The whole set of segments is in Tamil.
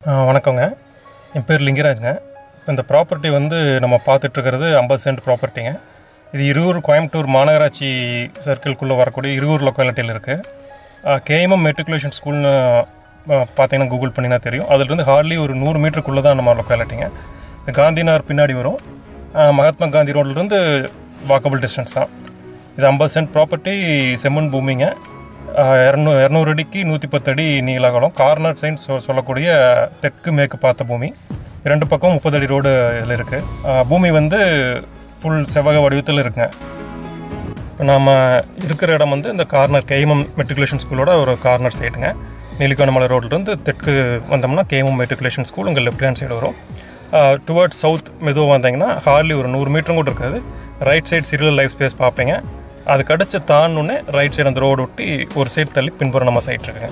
ஆ, வணக்கங்க என் பேர் லிங்கராஜுங்க இப்போ இந்த ப்ராப்பர்ட்டி வந்து நம்ம பார்த்துட்ருக்கிறது ஐம்பது சென்ட் ப்ராப்பர்ட்டிங்க இது இருவூர் கோயம்புத்தூர் மாநகராட்சி சர்க்கிள்குள்ளே வரக்கூடிய இருவூர் லொக்காலிட்டியில் இருக்குது கேஎம்எம் மெட்ரிகுலேஷன் ஸ்கூல்னு பார்த்தீங்கன்னா கூகுள் பண்ணினா தெரியும் அதுலேருந்து ஹார்ட்லி ஒரு நூறு மீட்டருக்குள்ளே தான் நம்ம லொக்காலிட்டிங்க இந்த காந்தி நகர் பின்னாடி வரும் ஆ, மகாத்மா காந்தி ரோட்லேருந்து வாக்கபிள் டிஸ்டன்ஸ் தான் இது ஐம்பது சென்ட் ப்ராப்பர்ட்டி செம்மண் பூமிங்க இரநூ இரநூறு அடிக்கு நூற்றி பத்து அடி நீளகலம் கார்னர் சைன் சொ சொல்லக்கூடிய தெற்கு மேற்கு பார்த்த பூமி இரண்டு பக்கம் முப்பது அடி ரோடு இதில் இருக்குது பூமி வந்து ஃபுல் செவ்வக வடிவத்தில் இருக்குங்க இப்போ நாம் இருக்கிற இடம் வந்து இந்த கார்னர் கேஎம்எம் மெட்ரிகுலேஷன் ஸ்கூலோட ஒரு கார்னர் சைடுங்க நீலிகோணமலை ரோட்லேருந்து தெற்கு வந்தோம்னா கேஎம்எம் மெட்ரிகுலேஷன் ஸ்கூல் உங்கள் லெஃப்ட் ஹேண்ட் சைடு வரும் டுவர்ட்ஸ் சவுத் மெதுவாக வந்தீங்கன்னா ஹார்ட்லி ஒரு நூறு மீட்டரும் கூட இருக்காது ரைட் சைடு சிறிய லைஃப் ஸ்பேஸ் பார்ப்பீங்க அது கடிச்சு தாண்டோன்னே ரைட் சைடு அந்த ரோடு ஒட்டி ஒரு சைடு தள்ளி பின்புறம் நம்ம சைட் இருக்குங்க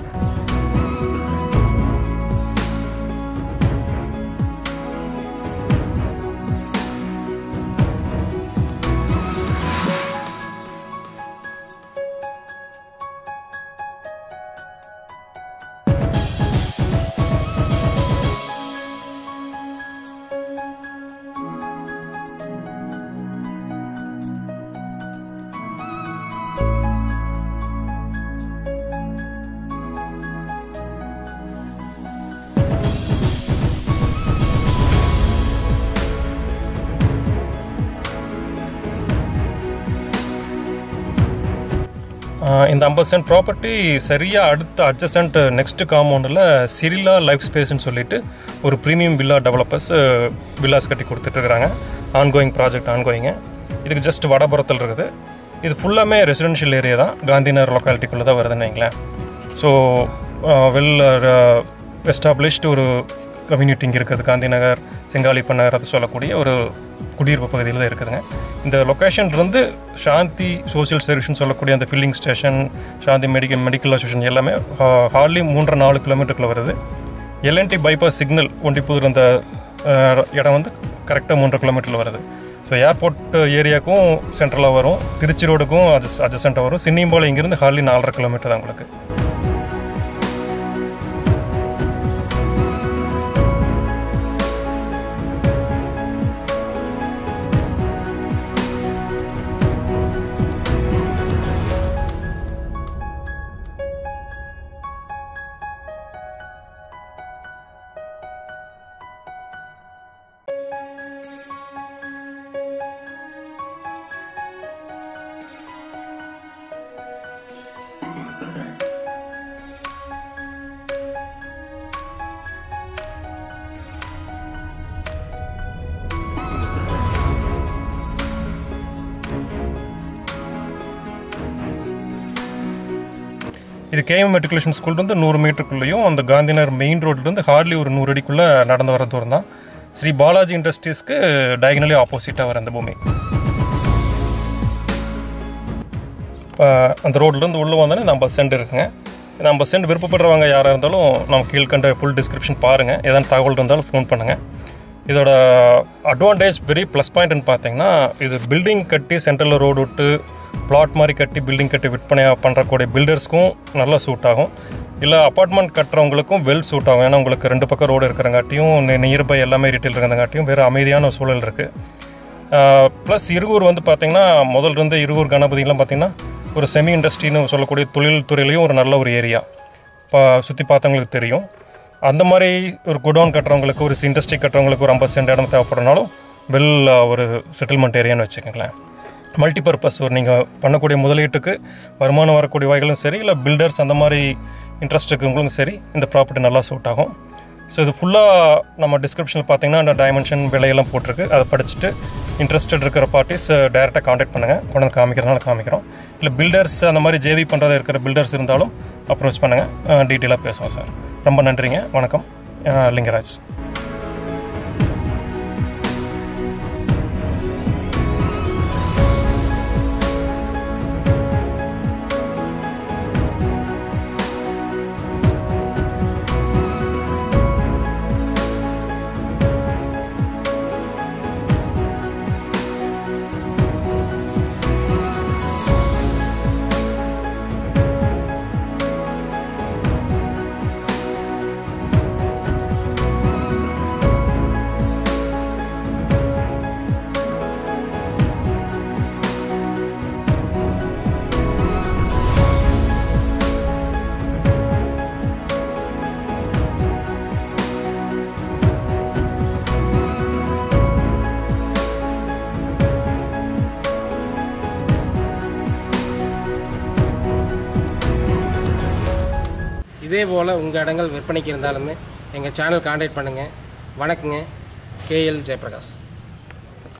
ஆஹ் இந்த ஐம்பது சென்ட் ப்ராப்பர்ட்டி சரியாக அடுத்த அட்ஜசன்ட் நெக்ஸ்ட் காம்பவுண்டில் சிரிலா லைஃப் ஸ்பேஸ்னு சொல்லிட்டு ஒரு ப்ரீமியம் வில்லா டெவலப்பர்ஸ் வில்லாஸ் கட்டி கொடுத்துட்ருக்குறாங்க ஆன்கோயிங் ப்ராஜெக்ட் ஆன்கோயிங்க இதுக்கு ஜஸ்ட் வடபுறத்தில் இருக்குது இது ஃபுல்லாமே ரெசிடென்ஷியல் ஏரியா தான் காந்திநகர் லொக்காலிட்டிக்குள்ளே தான் வருதுன்னு வைங்களேன் ஸோ வெல் எஸ்டாப்ளிஷ்டு ஒரு கம்யூனிட்டி இங்கே இருக்குது காந்திநகர் செங்காலிப்ப நகர் அது சொல்லக்கூடிய ஒரு குடியிருப்பு பகுதியில் தான் இருக்குதுங்க இந்த லொக்கேஷன்லேருந்து சாந்தி சோஷியல் சர்வீஸ்னு சொல்லக்கூடிய அந்த filling station Shanthi medical medical association எல்லாமே ஹார்ட்லி மூன்றரை நாலு கிலோமீட்டருக்குள்ள வருது எல்என்டி பைபாஸ் சிக்னல் ஒண்டிப்புதூர் அந்த அஹ், இடம் வந்து கரெக்டாக மூன்றரை கிலோமீட்டரில் வருது ஸோ ஏர்போர்ட் ஏரியாவுக்கும் சென்ட்ரலாக வரும் திருச்சி ரோடுக்கும் அட்ஜஸ் அட்ஜஸ்டண்ட்டாக வரும் சின்னிம்பாலம் இங்கேருந்து ஹார்ட்லி நாலரை கிலோமீட்டர் தான் உங்களுக்கு இது கேஎம் மெட்ரிகுலேஷன் ஸ்கூல்லேருந்து நூறு மீட்டருக்குள்ளேயும் அந்த காந்திநகர் மெயின் ரோட்லேருந்து ஹார்ட்லி ஒரு நூறு அடிக்குள்ளே நடந்து வர தூரம் தான் ஸ்ரீ பாலாஜி இண்டஸ்ட்ரீஸ்க்கு டயகனலி ஆப்போசிட்டாக வர அந்த பூமி இப்போ அந்த ரோட்லேருந்து உள்ளே வந்தோன்னே நம்ம சென்ட் இருக்குங்க நம்ம சென்ட் விருப்பப்படுறவங்க யாராக இருந்தாலும் நம்ம கீழ்கண்ட ஃபுல் டிஸ்கிரிப்ஷன் பாருங்கள் ஏதாவது தகவல் இருந்தாலும் ஃபோன் பண்ணுங்கள் இதோட அட்வான்டேஜ் வெரி ப்ளஸ் பாயிண்ட்னு பார்த்தீங்கன்னா இது பில்டிங் கட்டி சென்ட்ரலில் ரோடு விட்டு பிளாட் மாதிரி கட்டி பில்டிங் கட்டி விற்பனையாக பண்ணுறக்கூடிய பில்டர்ஸ்க்கும் நல்லா சூட் ஆகும் இல்லை அப்பார்ட்மெண்ட் கட்டுறவங்களுக்கும் வெல் சூட் ஆகும் ஏன்னா உங்களுக்கு ரெண்டு பக்கம் ரோடு இருக்கிறங்காட்டியும் நியர்பை எல்லாமே ரீட்டைல் இருக்கிறங்காட்டியும் வேறு அமைதியான ஒரு சூழல் இருக்குது ப்ளஸ் இருகூர் வந்து பார்த்திங்கன்னா முதல்ல இருந்து இருகூர் கணபதிலாம் பார்த்திங்கன்னா ஒரு செமி இண்டஸ்ட்ரின்னு சொல்லக்கூடிய தொழில் துறையிலையும் ஒரு நல்ல ஒரு ஏரியா இப்போ சுற்றி பார்த்தவங்களுக்கு தெரியும் அந்த மாதிரி ஒரு குடோன் கட்டுறவங்களுக்கு ஒரு இண்டஸ்ட்ரி கட்டுறவங்களுக்கு ஒரு ஐம்பது சென்ட் இடம் தேவைப்படுறனாலும் வெல் ஒரு செட்டில்மெண்ட் ஏரியான்னு வச்சுக்கோங்களேன் மல்டிபர்பஸ் ஒரு நீங்கள் பண்ணக்கூடிய முதலீட்டுக்கு வருமானம் வரக்கூடிய வகைகளும் சரி இல்லை பில்டர்ஸ் அந்த மாதிரி இன்ட்ரெஸ்ட் இருக்கவங்களுக்கும் சரி இந்த ப்ராப்பர்ட்டி நல்லா சூட் ஆகும் ஸோ இது ஃபுல்லாக நம்ம டிஸ்கிரிப்ஷனில் பார்த்தீங்கன்னா அந்த டைமென்ஷன் விலையெல்லாம் போட்டிருக்கு அதை படிச்சுட்டு இன்ட்ரெஸ்டட் இருக்கிற பார்ட்டிஸ் டேரெக்டாக காண்டாக்ட் பண்ணுங்கள் கொண்டு வந்து காமிக்கிறனால காமிக்கிறோம் இல்லை பில்டர்ஸ் அந்த மாதிரி ஜேவி பண்ணுறதா இருக்கிற பில்டர்ஸ் இருந்தாலும் அப்ரோச் பண்ணுங்கள் டீட்டெயிலாக பேசுவோம் சார் ரொம்ப நன்றிங்க வணக்கம் அஹ், லிங்கராஜ் இதே போல் உங்கள் இடங்கள் விற்பனைக்கு இருந்தாலுமே எங்கள் சேனல் காண்டாக்ட் பண்ணுங்கள் வணக்கங்க கேஎல் ஜெயபிரகாஷ்